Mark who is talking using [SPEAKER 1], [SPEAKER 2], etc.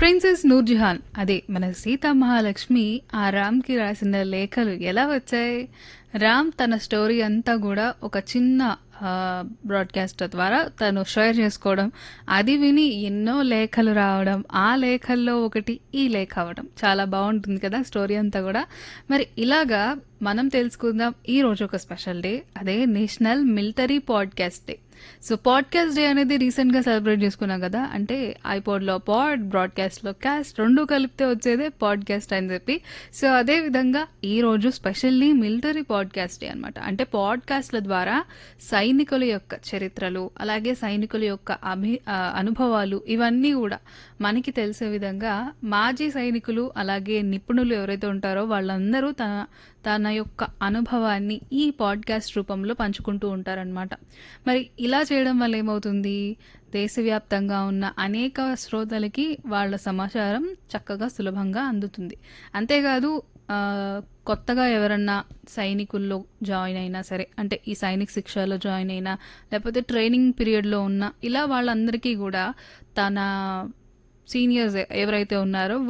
[SPEAKER 1] princess Nurjahan అదే మన సీతా మహాలక్ష్మి ఆ రామ్కి రాసిన లేఖలు ఎలా వచ్చాయి రామ్ తన స్టోరీ అంతా కూడా ఒక చిన్న బ్రాడ్కాస్ట్ ద్వారా తను షేర్ చేసుకోవడం అది విని ఎన్నో లేఖలు రావడం ఆ లేఖల్లో ఒకటి ఈ లేఖ అవ్వడం చాలా బాగుంటుంది కదా స్టోరీ అంతా కూడా మరి ఇలాగా మనం తెలుసుకుందాం ఈ రోజు ఒక స్పెషల్ డే అదే national military podcast day so podcast day అనేది రీసెంట్గా సెలబ్రేట్ చేసుకున్నాం కదా అంటే ఐపాడ్లో పాడ్ బ్రాడ్కాస్ట్లో క్యాస్ట్ రెండు కలిపితే వచ్చేదే పాడ్కాస్ట్ అని చెప్పి సో అదే విధంగా ఈ రోజు స్పెషల్లీ మిలిటరీ పాడ్కాస్ట్ డే అనమాట అంటే పాడ్కాస్ట్ల ద్వారా సైనికుల యొక్క చరిత్రలు అలాగే సైనికుల యొక్క అభి ఆ, అనుభవాలు ఇవన్నీ కూడా మనకి తెలిసే విధంగా మాజీ సైనికులు అలాగే నిపుణులు ఎవరైతే ఉంటారో వాళ్ళందరూ తన తన యొక్క అనుభవాన్ని ఈ పాడ్కాస్ట్ రూపంలో పంచుకుంటూ ఉంటారనమాట మరి ఇలా చేయడం వల్ల ఏమవుతుంది దేశవ్యాప్తంగా ఉన్న అనేక శ్రోతలకి వాళ్ళ సమాచారం చక్కగా సులభంగా అందుతుంది అంతేకాదు ఆ, కొత్తగా ఎవరన్నా సైనికుల్లో జాయిన్ అయినా సరే అంటే ఈ సైనిక శిక్షలో జాయిన్ అయినా లేకపోతే ట్రైనింగ్ పీరియడ్లో ఉన్న ఇలా వాళ్ళందరికీ కూడా తన సీనియర్స్ ఎవరైతే ఉన్నారో